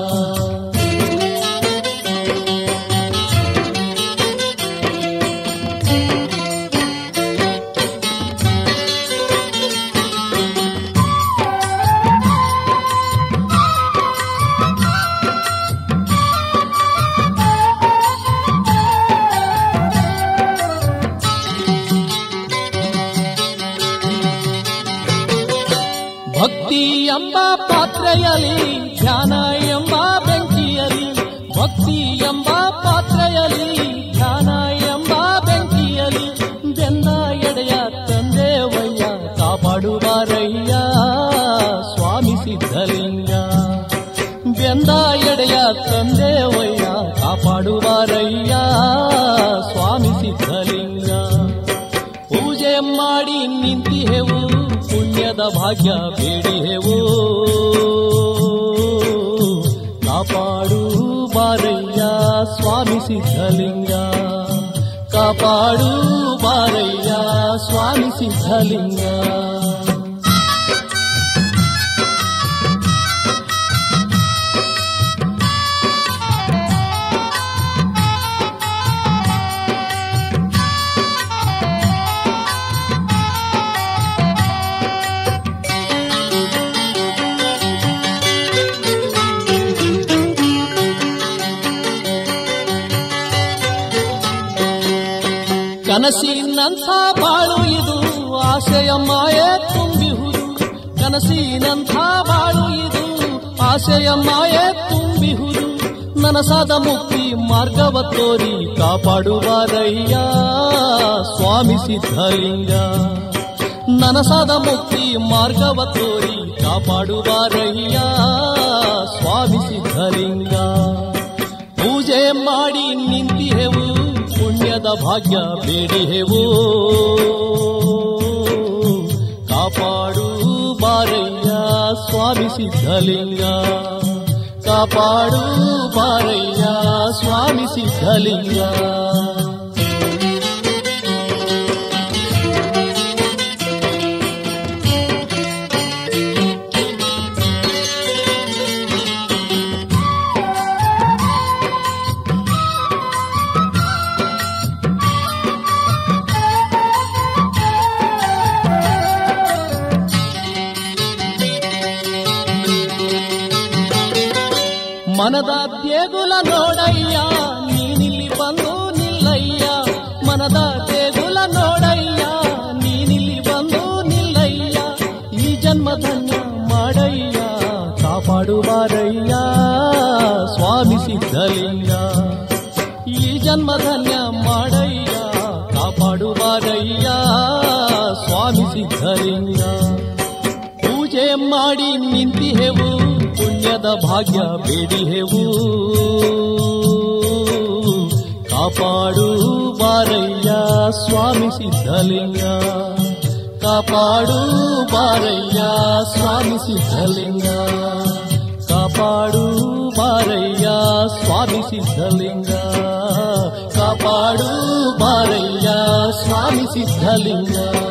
ಭಕ್ತಿ ಎಂಬ ಪಾತ್ರೆಯಲ್ಲಿ ಧ್ಯಾನ ಎಂಬ ಬೆಂಕಿಯಲ್ಲಿ ಭಕ್ತಿ ಎಂಬ ಪಾತ್ರೆಯಲ್ಲಿ ಧ್ಯಾನ ಎಂಬ ಬೆಂಕಿಯಲ್ಲಿ ಬೆಂದ ಎಡೆಯ ತಂದೆವಯ್ಯ ಕಾಪಾಡುವಾರಯ್ಯ ಸ್ವಾಮಿ ಸಿದ್ಧಲಿಂಗ ಬೆಂದ ಎಡೆಯ ತಂದೆವಯ್ಯ ಕಾಪಾಡುವಾರಯ್ಯ ಸ್ವಾಮಿ ಸಿದ್ಧಲಿಂಗ ಪೂಜೆ ಮಾಡಿ ನಿಂತಿಹೆವು ಪುಣ್ಯದ ಭಾಗ್ಯ ಬೇಡಿಹೆವು ಕಾಪಾಡು ಬಾರಯ್ಯ ಸ್ವಾಮಿ ಸಿದ್ಧಲಿಂಗ ಕಾಪಾಡು ಬಾರಯ್ಯ ಸ್ವಾಮಿ ಸಿದ್ಧಲಿಂಗ ಕನಸಿನಂಥ ಬಾಳು ಇದು ಆಸೆಯ ಮಾಯೆ ತುಂಬಿಹುದು ಕನಸಿನಂಥ ಬಾಳು ಇದು ಆಸೆಯ ಮಾಯೆ ತುಂಬಿಹುದು ನನಸಾದ ಮುಕ್ತಿ ಮಾರ್ಗವ ತೋರಿ ಕಾಪಾಡುವಾರಯ್ಯ ಸ್ವಾಮಿ ಸಿದ್ಧಲಿಂಗ ನನಸಾದ ಮುಕ್ತಿ ಮಾರ್ಗವ ತೋರಿ ಕಾಪಾಡುವಾರಯ್ಯ ಸ್ವಾಮಿ ಸಿದ್ಧಲಿಂಗ ಪೂಜೆ ಮಾಡಿ ನಿಂತಿಹೆವು ಪುಣ್ಯದ ಭಾಗ್ಯ ಬೇಡಿಹೆವು ಕಾಪಾಡು ಬಾರಯ್ಯ ಸ್ವಾಮಿ ಸಿದ್ಧಲಿಂಗ ಕಾಪಾಡು ಬಾರಯ್ಯ ಸ್ವಾಮಿ ಸಿದ್ಧಲಿಂಗ ಮನದ ದೇಗುಲ ನೋಡಯ್ಯ ನೀನಿಲ್ಲಿ ಬಂದು ನಿಲ್ಲಯ್ಯ ಮನದ ದೇಗುಲ ನೋಡಯ್ಯ ನೀನಿಲ್ಲಿ ಬಂದು ನಿಲ್ಲಯ್ಯ ಈ ಜನ್ಮ ಧನ್ಯ ಮಾಡಯ್ಯ ಕಾಪಾಡುವಾರಯ್ಯ ಸ್ವಾಮಿ ಸಿದ್ಧಲಿಂಗ ಈ ಜನ್ಮ ಧನ್ಯ ಮಾಡಯ್ಯ ಕಾಪಾಡುವಾರಯ್ಯ ಸ್ವಾಮಿ ಸಿದ್ಧಲಿಂಗ ಪೂಜೆ ಮಾಡಿ ನಿಂತಿಹೆವು ಪುಣ್ಯದ ಭಾಗ್ಯ ಬೇಡಿಹೆವು ಕಾಪಾಡು ಬಾರಯ್ಯ ಸ್ವಾಮಿ ಸಿದ್ಧಲಿಂಗ ಕಾಪಾಡು ಬಾರಯ್ಯ ಸ್ವಾಮಿ ಸಿದ್ಧಲಿಂಗ ಕಾಪಾಡು ಬಾರಯ್ಯ ಸ್ವಾಮಿ ಸಿದ್ಧಲಿಂಗ ಕಾಪಾಡು ಬಾರಯ್ಯ ಸ್ವಾಮಿ ಸಿದ್ಧಲಿಂಗ